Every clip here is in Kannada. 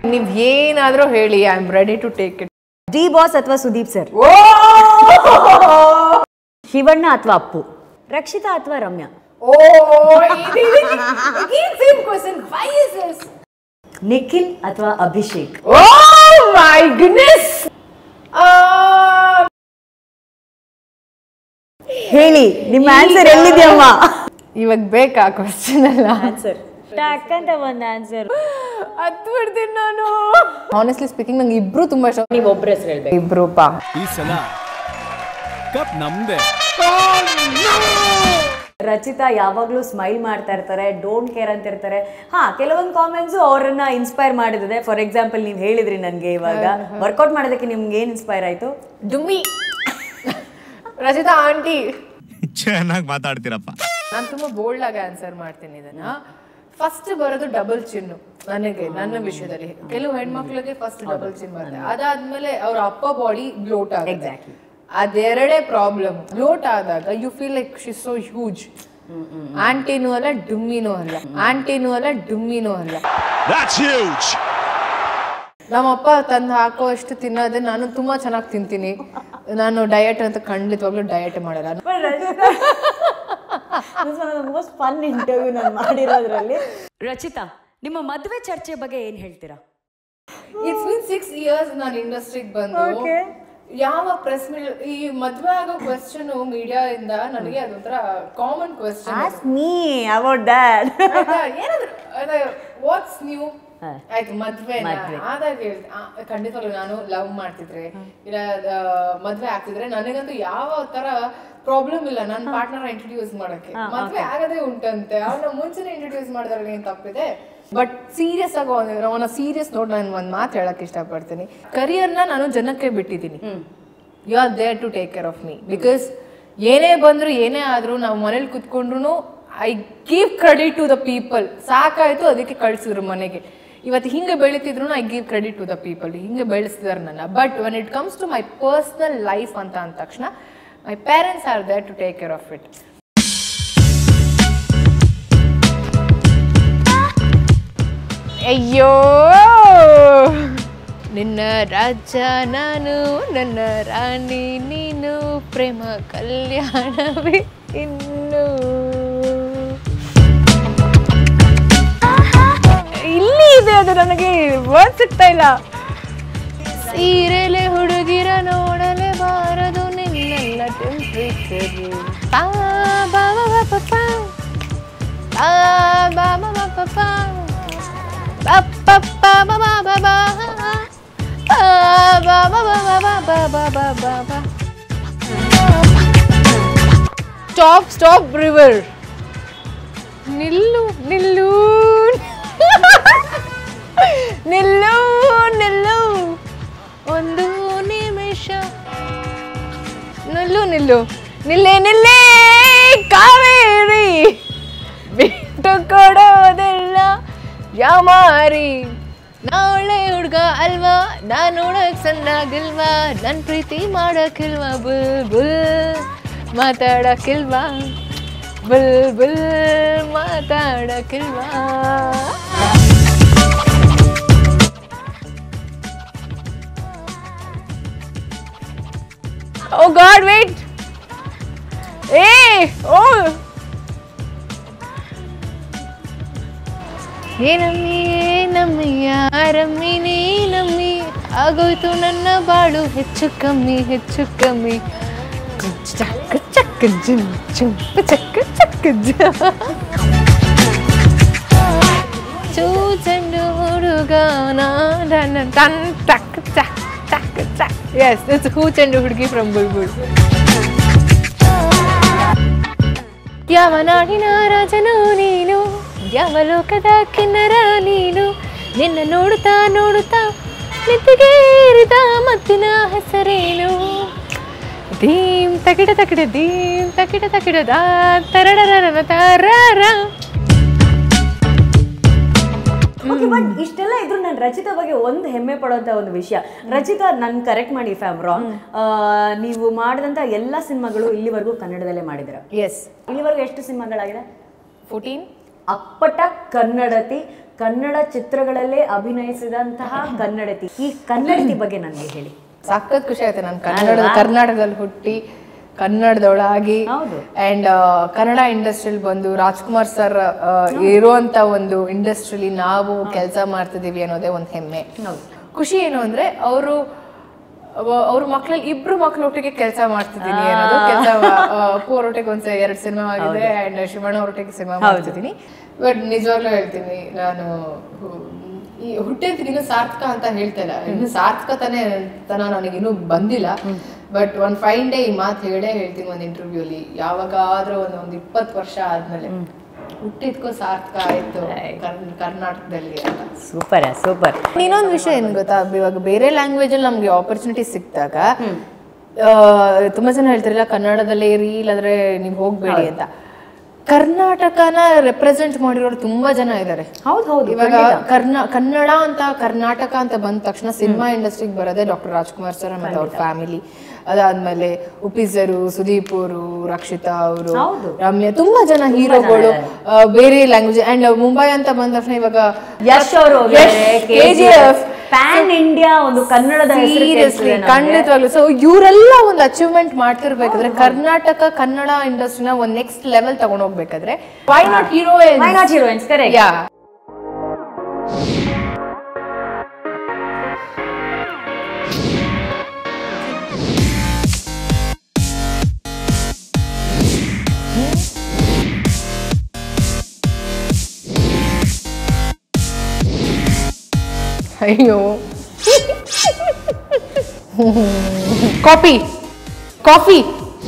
ನೀವ್ ಏನಾದ್ರೂ ಹೇಳಿ I am ready to take it D boss ಅಥವಾ ಸುದೀಪ್ ಸರ್ ಶಿವಣ್ಣ ಅಥವಾ ಅಪ್ಪು ರಕ್ಷಿತಾ ಅಥವಾ Ramya oh same question why is this Nikhil ಅಥವಾ ಅಭಿಷೇಕ್ ಓ ಮೈ ಗುಡ್ನೆಸ್ ಹೇಳಿ ನಿಮ್ಮ ಆನ್ಸರ್ ಎಲ್ಲಿದೆಯಮ್ಮ ಇವಾಗ ಬೇಕಾ ಕ್ವೆಶ್ಚನ್ ಅಲ್ಲ ಆನ್ಸರ್ ಟಕ್ಕಂತ ಒಂದು ಆನ್ಸರ್ ಹತ್ತು ಬಿಡ್ತೀನಿ ನಾನು ಆನೆಸ್ಟ್ಲಿ ಸ್ಪೀಕಿಂಗ್ ನಂಗೆ ಇಬ್ರು ತುಂಬಾ ಇಷ್ಟ ನೀವು ಒಬ್ಬರ ಹೆಸರು ಹೇಳ್ಬೇಕು ಇಬ್ರು ಪಾ ಈ ಸಲ ಕಪ್ ನಮ್ದೆ ರಚಿತಾ ಯಾವಾಗಲೂ ಸ್ಮೈಲ್ ಮಾಡ್ತಾ ಇರ್ತಾರೆ ಡೋಂಟ್ ಕೇರ್ ಅಂತ ಇರ್ತಾರೆ ಹಾ ಕೆಲವೊಂದು ಕಾಮೆಂಟ್ಸು ಅವರನ್ನ ಇನ್ಸ್ಪೈರ್ ಮಾಡಿದಿದೆ ಫಾರ್ ಎಕ್ಸಾಂಪಲ್ ನೀವು ಹೇಳಿದ್ರಿ ನನಗೆ ಇವಾಗ ವರ್ಕೌಟ್ ಮಾಡೋದಕ್ಕೆ ನಿಮ್ಗೆ ಏನು ಇನ್ಸ್ಪೈರ್ ಆಯ್ತು ಡುಮ್ಮಿ ರಚಿತಾ ಆಂಟಿ ಚೆನ್ನಾಗಿ ಮಾತಾಡ್ತೀರಪ್ಪ ನಾನು ತುಂಬಾ ಬೋಲ್ಡ್ ಆಗಿ ಆನ್ಸರ್ ಮಾಡ್ತೀನಿ ಇದನ್ನ ಫಸ್ಟ್ ಬರೋದು ಡಬಲ್ ಚಿನ್ನು ನನಗೆ ನನ್ನ ವಿಷಯದಲ್ಲಿ ಕೆಲವು ಹೆಣ್ಮಕ್ಳಿಗೆ ಫಸ್ಟ್ ಡಬಲ್ ಚಿನ್ ಬರುತ್ತೆ ಅದಾದ್ಮೇಲೆ ಅವ್ರ ಅಪ್ಪ ಬಾಡಿ ಬ್ಲೋಟ್ ಆಗುತ್ತೆ Exactly. ಅದೆರಡೇ ಪ್ರಾಬ್ಲಮ್ ಬ್ಲೋಟ್ ಆದಾಗ you feel like she so huge ಆಂಟಿನೂ ಅಲ್ಲ ಡುಮ್ಮಿನೂ ಅಲ್ಲ ಆಂಟಿನೂ ಅಲ್ಲ ಡುಮ್ಮಿನೂ ಅಲ್ಲ That's huge. ನಮ್ಮಪ್ಪ ತಂದು ಹಾಕೋ ಅಷ್ಟು ತಿನ್ನೋದೇ ನಾನು ತುಂಬಾ ಚೆನ್ನಾಗಿ ತಿಂತೀನಿ ನಾನು ಡಯಟ್ ಅಂತ ಖಂಡಿತವಾಗ್ಲೂ ಡಯಟ್ ಮಾಡಲ್ಲ ಮೋಸ್ಟ್ ಫನ್ ಇಂಟರ್ವ್ಯೂ ನಾನು ಮಾಡಿರೋದ್ರಲ್ಲಿ ರಚಿತಾ ನಿಮ್ಮ ಮದುವೆ ಚರ್ಚೆ ಬಗ್ಗೆ ಏನ್ ಹೇಳ್ತೀರಾ ಇಟ್ಸ್ ಬಿನ್ ಸಿಕ್ಸ್ ಇಯರ್ಸ್ ನಾನು ಇಂಡಸ್ಟ್ರಿಗೆ ಬಂದು ಯಾವ ಪ್ರೆಸ್ ಮೀಟ್ ಈ ಮದ್ವೆ ಆಗೋ ಕ್ವೆಶ್ಚನ್ ಮೀಡಿಯಾ ಇಂದ ನನಗೆ ಅದೊಂಥರ common question ask me about that ಏನಾದ್ರು ವಾಟ್ಸ್ ನ್ಯೂ ಆಯ್ತು ಮದ್ವೆ ಆದಾಗ ಹೇಳ್ತೆ- ಆ, ಖಂಡಿತವಾಗ್ಲೂ ನಾನು ಲವ್ ಮಾಡ್ತಿದ್ರೆ ಇಲ್ಲ ಆ, ಮದ್ವೆ ಆಗ್ತಿದ್ರೆ ನನಗಂತೂ ಯಾವ ತರ ಪ್ರಾಬ್ಲಮ್ ಇಲ್ಲ ನನ್ನ ಪಾರ್ಟ್ನರ್ ಇಂಟ್ರೊಡ್ಯೂಸ್ ಮಾಡಕ್ಕೆ ಮದ್ವೆ ಆಗದೇ ಉಂಟಂತೆ ಅವನ ಮುಂಚೆನೆ ಇಂಟ್ರೊಡ್ಯೂಸ್ ಮಾಡಿದ್ರೆ ಏನ್ ತಪ್ಪಿದೆ ಬಟ್ ಸೀರಿಯಸ್ ಆಗಿ ಅವನ ಸೀರಿಯಸ್ ನೋಡ್ ನಾನು ಒಂದ್ ಮಾತು ಹೇಳಕ್ ಇಷ್ಟಪಡ್ತೀನಿ ಕರಿಯರ್ನ ನಾನು ಜನಕ್ಕೆ ಬಿಟ್ಟಿದ್ದೀನಿ you are there to take care of me because ಏನೇ ಬಂದ್ರು ಏನೇ ಆದ್ರೂ ನಾವು ಮನೇಲಿ ಕುತ್ಕೊಂಡ್ರು I give credit to the people ಸಾಕಾಯ್ತು ಅದಕ್ಕೆ ಕಳ್ಸಿದ್ರು ಮನೆಗೆ ಇವತ್ತು ಹಿಂಗೆ ಬೆಳಿತಿದ್ರು I give credit to the people ಹಿಂಗೆ ಬೆಳೆಸಿದಾರೆ ನನ್ನ but when it comes to my personal life ಅಂತ ಅಂದ ತಕ್ಷಣ my parents are there to take care of it ಅಯ್ಯೋ ನಿನ್ನ ರಾಜ ನಾನು ನನ್ನ ರಾಣಿ ನೀನು ಪ್ರೇಮ ಕಲ್ಯಾಣವೇ ಇನ್ನು ಇಲ್ಲಿ ಇದೆ ಅದು ನನಗೆ ವರ್ಡ್ ಸಿಗ್ತಾ ಇಲ್ಲ ಸೀರೆಲೆ ಹುಡುಗಿರ ನೋಡಲೇ ಬಾರದು ನಿನ್ನೆಲ್ಲ ಟೆಂಪ್ರೇಚರ್ ಬಾ ಬಾ ಬಾ ಬಾ ಬಾ ಬಾ. ಬಾ ಬಾ ಬಾ ಬಾ ಬಾ ಬಾ. Ba ba ba ba ba ba ba. Ba ba ba ba ba ba ba ba ba ba. Stop, stop, river. ನಿಲ್ಲು ನಿಲ್ಲು ನಿಲ್ಲು ನಿಲ್ಲು ಒಂದು ನಿಮಿಷ ನಿಲ್ಲು ನಿಲ್ಲು ನಿಲ್ಲೆ ನಿಲ್ಲೆ ಕಾವೇರಿ ಬಿಟ್ಟು ಕೊಡೋದಿಲ್ಲ ಯಾಮಾರಿ ನಾಳೆ ಹುಡ್ಗ ಅಲ್ವಾ ನಾನ್ ನೋಡಕ್ ಸಣ್ಣಾಗಿಲ್ವಾ ನನ್ ಪ್ರೀತಿ ಮಾಡಕ್ಕಿಲ್ವಾ ಬುಲ್ ಬುಲ್ ಮಾತಾಡಕ್ಕಿಲ್ವಾ ಬುಲ್ ಬುಲ್ ಮಾತಾಡಕ್ಕಿಲ್ವಾ ಓ ಗಾಡ್ ವೇಟ್ ಏ ಓ ಏನಮ್ಮಿ ಏನಮ್ಮಿ ಯಾರಮ್ಮಿ ನೀನಮ್ಮಿ ಆಗೋಯ್ತು ನನ್ನ ಬಾಳು ಹೆಚ್ಚು ಕಮ್ಮಿ ಹೆಚ್ಚು ಕಮ್ಮಿ ಚಕ್ಕ ಚಕ್ಕ ಜುಮ್ ಚುಮ್ ಚಕ್ಕ ಚಕ್ಕ ಚೂಚಂಡು ಹುಡುಗ ನನ್ನ ಟನ್ ಟಕ್ ಚಕ್ ಚಕ್ ಚಕ್ ಎಸ್ ಇಟ್ಸ್ ಹೂಚಂಡು ಹುಡುಗಿ ಫ್ರಮ್ ಬುಲ್ಬುಲ್ ಯಾವ ನಾಡಿನ ರಾಜನು ನೀನು ಯಾವ ಲೋಕದ ಕಿನ್ನರ ನೀನು ನಿನ್ನ ನೋಡುತ್ತಾ ನೋಡುತ್ತಾ ನಿತ್ತಿಗೇರಿದ ಮತ್ತಿನ ಹೆಸರೇನು ದೀಂ ತಕಿಡ ತಕಿಡ ದೀಂ ತಕಿಡ ತಕಿಡ ದಾ ತರಡರನ ತಾರಾರ ಓಕೆ ಬಟ್ ಇಷ್ಟೆಲ್ಲ ಇದ್ರು ನಾನು ರಚಿತಾ ಬಗ್ಗೆ ಒಂದು ಹೆಮ್ಮೆ ಪಡೋಂಥ ಒಂದು ವಿಷಯ ರಚಿತಾ ನನ್ ಕರೆಕ್ಟ್ ಮಾಡಿ ಫ್ಯಾಮ್ ರಾಂಗ್ ನೀವು ಮಾಡಿದಂಥ ಎಲ್ಲ ಸಿನಿಮಾಗಳು ಇಲ್ಲಿವರೆಗೂ ಕನ್ನಡದಲ್ಲೇ ಮಾಡಿದಿರ ಎಸ್ ಇಲ್ಲಿವರೆಗೂ ಎಷ್ಟು ಸಿನಿಮಾಗಳಾಗಿದೆ ಫೋರ್ಟೀನ್ ಅಪ್ಪಟ ಕನ್ನಡತಿ ಕನ್ನಡ ಚಿತ್ರಗಳಲ್ಲೇ ಅಭಿನಯಿಸಿದಂತಹ ಕನ್ನಡತಿ ಈ ಕನ್ನಡತಿ ಬಗ್ಗೆ ನನಗೆ ಹೇಳಿ ಸಖತ್ ಖುಷಿ ಆಯ್ತು ನಾನು ಕನ್ನಡದ ಕರ್ನಾಟಕದಲ್ಲಿ ಹುಟ್ಟಿ ಕನ್ನಡದೊಳಗಾಗಿ ಹೌದು. ಅಂಡ್ ಕನ್ನಡ ಇಂಡಸ್ಟ್ರಿಯಲ್ಲಿ ಬಂದು ರಾಜ್ಕುಮಾರ್ ಸರ್ ಇರುವಂತ ಒಂದು ಇಂಡಸ್ಟ್ರಿಲಿ ನಾವು ಕೆಲಸ ಮಾಡ್ತಿದೀವಿ ಅನ್ನೋದೇ ಒಂದು ಹೆಮ್ಮೆ ಖುಷಿ ಏನು ಅಂದ್ರೆ ಅವರು ಅವ್ರ ಮಕ್ಳಲ್ಲಿ ಇಬ್ರು ಮಕ್ಳ ಒಟ್ಟಿಗೆ ಕೆಲಸ ಮಾಡ್ತಿದ್ದೀನಿ ಅನ್ನೋದು ಕೆಲಸ ಅಪ್ಪು ಅವರೊಟ್ಟಿಗೆ ಒಂದ್ಸ ಎರಡು ಸಿನಿಮಾ ಆಗಿದೆ ಅಂಡ್ ಶಿವಣ್ಣ ಅವರೊಟ್ಟಿಗೆ ಸಿನಿಮಾ ಮಾಡ್ತಿದ್ದೀನಿ ಬಟ್ ನಿಜವಾಗ್ಲೂ ಹೇಳ್ತೀನಿ ನಾನು ಹು- ಈ ಹುಟ್ಟಿದ ಇನ್ನು ಸಾರ್ಥಕ ಅಂತ ಹೇಳ್ತಾ ಇಲ್ಲ ಇನ್ನು ಸಾರ್ಥಕತನೇ ತನ ನನಗೆ ಇನ್ನೂ ಬಂದಿಲ್ಲ ಬಟ್ ಒಂದ್ ಫೈನ್ ಡೇ ಈ ಮಾತು ಹೇಳೇ ಹೇಳ್ತೀನಿ ಒಂದು ಇಂಟರ್ವ್ಯೂಲಿ ಯಾವಾಗಾದ್ರೂ ಒಂದು ಒಂದು ಇಪ್ಪತ್ತು ವರ್ಷ ಆದ್ಮೇಲೆ ಹುಟ್ಟಿದ್ಕೋ ಸಾರ್ಥಕ ಆಯ್ತು ಕರ್ನ್- ಕರ್ನಾಟಕದಲ್ಲಿ ಅಂತ ಸೂಪರ್ ಸೂಪರ್ ಇನ್ನೊಂದು ವಿಷಯ ಏನ್ ಗೊತ್ತಾ ಇವಾಗ ಬೇರೆ ಲ್ಯಾಂಗ್ವೇಜ್ ಅಲ್ಲಿ ನಮ್ಗೆ ಆಪರ್ಚುನಿಟಿ ಸಿಕ್ಕಿದಾಗ ಆ, ತುಂಬಾ ಜನ ಹೇಳ್ತಾರಲ್ಲ ಕನ್ನಡದಲ್ಲೇ ಇರಿ ಇಲ್ಲಾಂದ್ರೆ ನೀವು ಹೋಗ್ಬೇಡಿ ಅಂತ ಕರ್ನಾಟಕನ ರೆಪ್ರೆಸೆಂಟ್ ಮಾಡಿರೋರು ತುಂಬಾ ಜನ ಇದ್ದಾರೆ ಹೌದು ಹೌದು ಇವಾಗ ಕರ್ನಾ ಕನ್ನಡ ಅಂತ ಕರ್ನಾಟಕ ಅಂತ ಬಂದ ತಕ್ಷಣ ಸಿನಿಮಾ ಇಂಡಸ್ಟ್ರಿಗೆ ಬರೋದೇ ಡಾಕ್ಟರ್ ರಾಜ್ಕುಮಾರ್ ಸರ್ ಮತ್ತೆ ಅವ್ರ ಫ್ಯಾಮಿಲಿ ಅದಾದ್ಮೇಲೆ ಉಪಿಸರು ಸುದೀಪ್ ಅವರು ರಕ್ಷಿತಾ ಅವರು ಹೌದು. ರಮ್ಯಾ ತುಂಬಾ ಜನ ಹೀರೋಗಳು ಬೇರೆ ಲ್ಯಾಂಗ್ವೇಜ್ ಅಂಡ್ ಮುಂಬೈ ಅಂತ ಬಂದ ತಕ್ಷಣ ಇವಾಗ ಯಶ್ ಅವರು ಕೆಜಿಎಫ್ ಪ್ಯಾನ್ ಇಂಡಿಯಾ ಒಂದು ಕನ್ನಡದ ಹೆಸರು ಸೀರಿಯಸ್ಲಿ ಕೇಳಿಸ್ರೆ ನಮ್ಗೆ. ಖಂಡಿತವಾಗ್ಲು ಸೊ ಇವರೆಲ್ಲ ಒಂದು ಅಚೀವ್ಮೆಂಟ್ ಮಾಡ್ತಿರ್ಬೇಕಾದ್ರೆ ಕರ್ನಾಟಕ ಕನ್ನಡ ಇಂಡಸ್ಟ್ರಿನ ಒಂದ್ ನೆಕ್ಸ್ಟ್ ಲೆವೆಲ್ ತಗೊಂಡ್ ಹೋಗ್ಬೇಕಾದ್ರೆ why not hero Why not heroines? Correct. Yeah ಅಯ್ಯೋ ಕಾಫಿ ಕಾಫಿ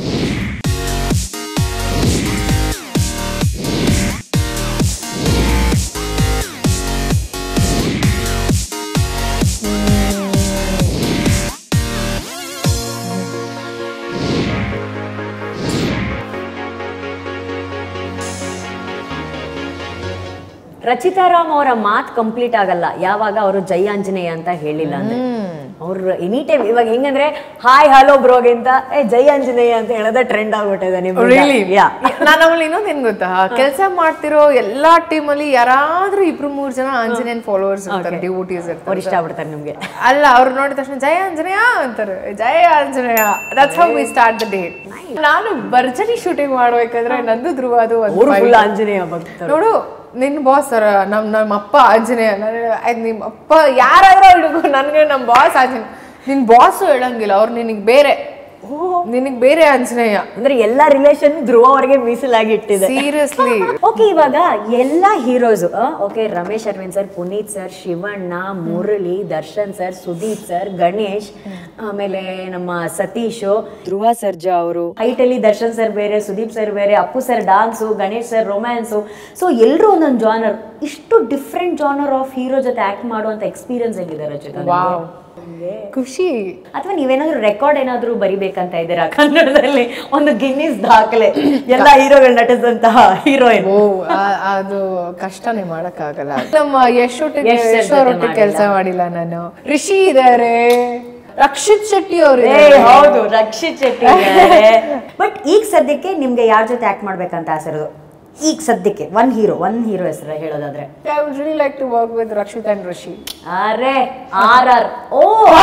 ರಚಿತಾ ರಾಮ್ ಅವರ ಮಾತು ಕಂಪ್ಲೀಟ್ ಆಗಲ್ಲ ಯಾವಾಗ ಅವರು ಜೈ ಆಂಜನೇಯ ಅಂತ ಹೇಳಿಲ್ಲ ಅಂದ್ರೆ ಅವ್ರು ಎನಿ ಟೈಮ್ ಇವಾಗ ಹೆಂಗಂದ್ರೆ ಹಾಯ್ ಹಲೋ ಬ್ರೋಗಿಂತ ಏ ಜೈ ಆಂಜನೇಯ ಅಂತ ಹೇಳೋದೇ ಟ್ರೆಂಡ್ ಆಗ್ಬಿಟ್ಟಿದೆ ರಿಯಲಿ ನಿಮ್ಗೆ ಯಾ ನಾನು ಅವಳು ಇನ್ನೊಂದು ಏನ್ ಗೊತ್ತಾ ಕೆಲಸ ಮಾಡ್ತಿರೋ ಎಲ್ಲಾ ಟೀಮಲ್ಲಿ ಯಾರಾದ್ರೂ ಇಬ್ರು ಮೂರ್ ಜನ ಆಂಜನೇಯನ್ ಫಾಲೋವರ್ಸ್ ಇರ್ತಾರೆ ಡಿವೋಟೀಸ್ ಅವ್ರು ಇರ್ತಾರೆ ಇಷ್ಟ ಆಗ್ಬಿಡ್ತಾರೆ ನಿಮ್ಗೆ ಅಲ್ಲ ಅವ್ರು ನೋಡಿದ ತಕ್ಷಣ ಜಯ ಆಂಜನೇಯ ಅಂತಾರೆ ಜಯ Anjaneya that's how we start the day ನಾನು ಭರ್ಜರಿ ಶೂಟಿಂಗ್ ಮಾಡ್ಬೇಕಾದ್ರೆ ನಂದು ಧ್ರುವ ಅದು ಒಂದು ಅವ್ರು fight. ಫುಲ್ ಆಂಜನೇಯ ಭಕ್ತರು ನೋಡು ನಿನ್ ಬಾಸ್ ಸರ್ ನಮ್ ನಮ್ಮ ಅಪ್ಪ ಆಂಜನೇಯ ನಾನು ಆಯ್ತು ನಿಮ್ಮ ಅಪ್ಪ ಯಾರಾದ್ರೂ ಹಿಡಿದು ನನಗೆ ನಮ್ಮ ಬಾಸ್ ಆಂಜನೇಯ ನಿನ್ ಬಾಸು ಹೇಳಂಗಿಲ್ಲ ಅವ್ರು ನಿನಗೆ ಬೇರೆ ನಿನಗೆ ಬೇರೆ ಆಂಜನೇಯ ಅಂದ್ರೆ ಎಲ್ಲಾ ರಿಲೇಷನ್ ಧ್ರುವ ಅವರಿಗೆ ಮೀಸಲಾಗಿ ಇಟ್ಟಿದೆ ಸೀರಿಯಸ್ಲಿ ಓಕೆ ಇವಾಗ ಎಲ್ಲಾ heroes okay Ramesh Aravind sir Puneeth sir Shivanna Murali Darshan sir Sudeep sir Ganesh ಆಮೇಲೆ ನಮ್ಮ ಸತೀಶ್ ಧ್ರುವ ಸರ್ಜಾ ಅವರು ಹೈಟ್ ಅಲ್ಲಿ ದರ್ಶನ್ ಸರ್ ಬೇರೆ ಸುದೀಪ್ ಸರ್ ಬೇರೆ Appu sir dance Ganesh sir romance so ಎಲ್ಲರೂ ಒಂದೊಂದು ಜಾನರ್ ಇಷ್ಟು ಡಿಫ್ರೆಂಟ್ ಜಾನರ್ ಆಫ್ ಹೀರೋ ಜೊತೆ ಆಕ್ಟ್ ಮಾಡುವಂತ ಎಕ್ಸ್ಪೀರಿಯನ್ಸ್ ಹೆಂಗಿದೆ ರಚಿತಾ ವಾವ್ ಖುಷಿ ಅಥವಾ ನೀವೇನಾದ್ರೂ ರೆಕಾರ್ಡ್ ಏನಾದ್ರೂ ಬರಿಬೇಕಂತ ಇದ್ದೀರಾ ಕನ್ನಡದಲ್ಲಿ ಒಂದು ಗಿನ್ನಿಸ್ ದಾಖಲೆ ಎಲ್ಲಾ ಹೀರೋಗಳು ನಟಿಸಿದಂತಹ ಹೀರೋಯಿನ್ ಓ ಆ- ಅದು ಕಷ್ಟನೇ ಮಾಡಕ್ಕಾಗಲ್ಲ ನಮ್ಮ ಯಶೋಟಿಗೆ ಯಶ್ sir ಯಶೋರೊಟ್ಟಿಗೆ ಜೊತೆ ಕೆಲಸ ಮಾಡಿಲ್ಲ ನಾನು ರಿಷಿ ಇದಾರೆ ರಕ್ಷಿತ್ ಶೆಟ್ಟಿ ಅವರು ಏ ಹೌದು ರಕ್ಷಿತ್ ಶೆಟ್ಟಿ ಬಟ್ ಈಗ ಸದ್ಯಕ್ಕೆ ನಿಮ್ಗೆ ಯಾರ ಜೊತೆ ಆಕ್ಟ್ ಮಾಡ್ಬೇಕಂತ ಆಸೆ ಇರೋದು ಈಗ ಸದ್ಯಕ್ಕೆ ಒನ್ ಹೀರೋ ಒನ್ ಹೀರೋ ಹೆಸರು ಹೇಳೋದಾದ್ರೆ I would really like to work with Rakshit and Rishi ಅರೆ R R oh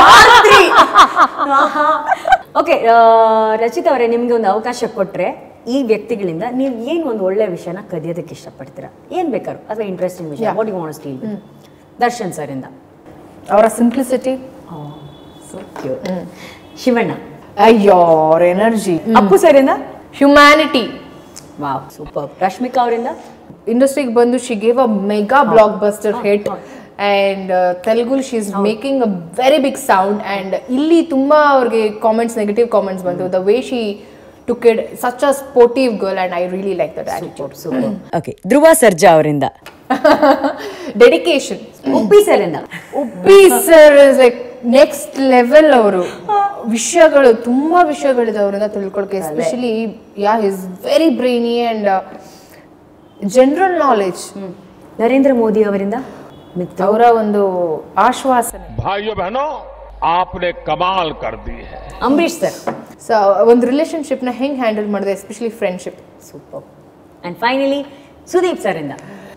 okay Rachita ಅವರೇ ನಿಮ್ಗೆ ಒಂದು ಅವಕಾಶ ಕೊಟ್ರೆ ಈ ವ್ಯಕ್ತಿಗಳಿಂದ ನೀವು ಏನು ಒಂದು ಒಳ್ಳೆ ವಿಷಯನ ಕದಿಯೋದಕ್ಕೆ ಇಷ್ಟಪಡ್ತೀರಾ ಏನ್ ಬೇಕಾದ್ರು ಅಥವಾ ಇಂಟ್ರೆಸ್ಟಿಂಗ್ ವಿಷಯ what you want steal Darshan sir ಇಂದ ಅವರ ಸಿಂಪ್ಲಿಸಿಟಿ ಸೊ ಕ್ಯೂಟ್ ಶಿವಣ್ಣ ಅಯ್ಯೋ ಅವ್ರ ಎನರ್ಜಿ ಅಪ್ಪು ಸರ್ ಇಂದ ಹ್ಯುಮ್ಯಾನಿಟಿ ವಾವ್ ಸೂಪರ್ ರಶ್ಮಿಕಾ ಅವರಿಂದ ಇಂಡಸ್ಟ್ರಿಗೆ ಬಂದು she gave a mega blockbuster hit and Telugu she is making a very big sound and ಇಲ್ಲಿ ತುಂಬಾ ಅವ್ರಿಗೆ ಕಾಮೆಂಟ್ಸ್ ನೆಗೆಟಿವ್ ಕಾಮೆಂಟ್ಸ್ ಬಂತು the way she took it such a sportive girl and I really like that attitude super okay ಧ್ರುವ ಸರ್ಜಾ ಅವರಿಂದ ಡೆಡಿಕೇಶನ್ ಉಪ್ಪಿ ಸರ್ ಇಂದ Uppi sir is like next level ಅವರು ವಿಷಯಗಳು ತುಂಬಾ ವಿಷಯಗಳಿದೆ ಅವರಿಂದ ತಿಳ್ಕೊಳಕ್ಕೆ especially yeah is very brainy and general knowledge Narendra Modi ಅವರಿಂದ ಮಿತ್ರ ಅವರ ಒಂದು ಆಶ್ವಾಸನೆ भाइयों बहनों आपने कमाल कर दी है ಅಂಬರೀಶ್ ಸರ್ ಸೊ ಒಂದು ರಿಲೇಶನ್ಶಿಪ್ನ ಹೆಂಗೆ ಹ್ಯಾಂಡಲ್ ಮಾಡಿದೆ especially friendship super and finally Sudeep sir ಇಂದ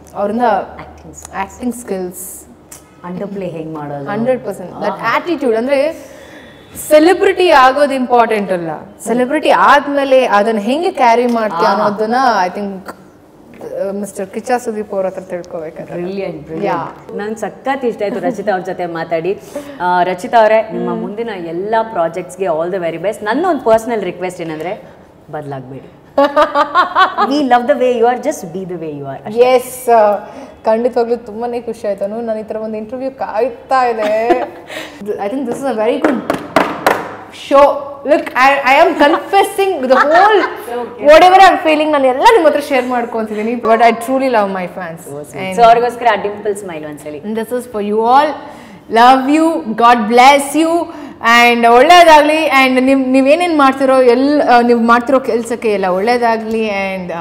ಅವ್ರಿಂದ Acting acting skills underplay ಹೆಂಗ್ ಮಾಡೋದು ಹಂಡ್ರೆಡ್ ಪರ್ಸೆಂಟ್ ದಟ್ ಆಟಿಟ್ಯೂಡ್ ಅಂದ್ರೆ ಸೆಲೆಬ್ರಿಟಿ ಆಗೋದು ಇಂಪಾರ್ಟೆಂಟ್ ಅಲ್ಲ ಸೆಲೆಬ್ರಿಟಿ ಆದ್ಮೇಲೆ ಅದನ್ನ ಹೆಂಗೆ ಕ್ಯಾರಿ ಮಾಡ್ತೀಯ ಅನ್ನೋದನ್ನ I think mister Kiccha Sudeep ಅವ್ರ ಹತ್ರ ತಿಳ್ಕೊಬೇಕಾದ್ರೆ ಬ್ರಿಲಿಯಂಟ್ ಬ್ರಿಲಿಯಂಟ್ ನಂಗೆ ಸಖತ್ ಇಷ್ಟ ಆಯ್ತು ರಚಿತಾ ಅವ್ರ ಜೊತೆ ಮಾತಾಡಿ ಆ, ರಚಿತಾ ಅವರೇ ನಿಮ್ಮ ಮುಂದಿನ ಎಲ್ಲ ಪ್ರಾಜೆಕ್ಟ್ಸ್ಗೆ ಆಲ್ ದ ವೆರಿ ಬೆಸ್ಟ್ ನನ್ನ ಒಂದು ಪರ್ಸನಲ್ ರಿಕ್ವೆಸ್ಟ್ ಏನಂದ್ರೆ ಬದಲಾಗಬೇಡಿ we love the way you are just be the way you are yes ಖಂಡಿತವಾಗ್ಲೂ ತುಂಬಾನೇ ಖುಷಿ ಆಯ್ತು ನಾನು ನನ್ನ ಈ ಥರ ಒಂದು ಇಂಟರ್ವ್ಯೂ ಕಾಯ್ತಾ ಇದೆ I think this is a very good show look I I am confessing the whole whatever I feeling ನಾನು ಎಲ್ಲ ನಿಮ್ಮ ಹತ್ರ ಶೇರ್ ಮಾಡ್ಕೊತಿದ್ದೀನಿ but I truly love my fans so ಅವ್ರಿಗೋಸ್ಕರ ಡಿಂಪಲ್ ಸ್ಮೈಲ್ ಒಂದ್ಸಲಿ this is for you all love you god bless you and ಒಳ್ಳೇದಾಗಲಿ ಆ್ಯಂಡ್ ನೀವು ನೀವೇನೇನು ಮಾಡ್ತಿರೋ ಎಲ್ಲ ನೀವು ಮಾಡ್ತಿರೋ ಕೆಲಸಕ್ಕೆ ಎಲ್ಲ ಒಳ್ಳೇದಾಗಲಿ ಆ್ಯಂಡ್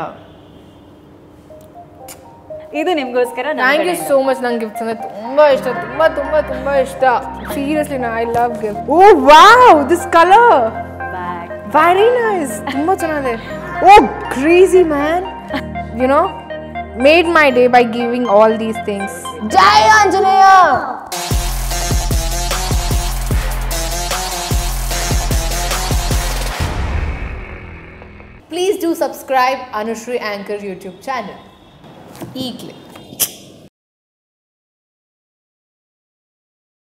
ಇದು ನಿಮ್ಗೋಸ್ಕರ ನಮ್ ಥ್ಯಾಂಕ್ ಯು ಕಡೆಯಿಂದ. ಸೋ ಮಚ್ ನಂಗೆ ಗಿಫ್ಟ್ಸ್ ಅಂದರೆ ತುಂಬ ಇಷ್ಟ ತುಂಬ ತುಂಬ ತುಂಬ ಇಷ್ಟ seriously I love gift oh wow this colour Bye. Very nice ತುಂಬ ಚೆನ್ನಾಗಿದೆ oh crazy man you know made my day by giving all these things ಜೈ Anjaneya Please do subscribe Anushri Anchor YouTube channel. ಈಗಲೇ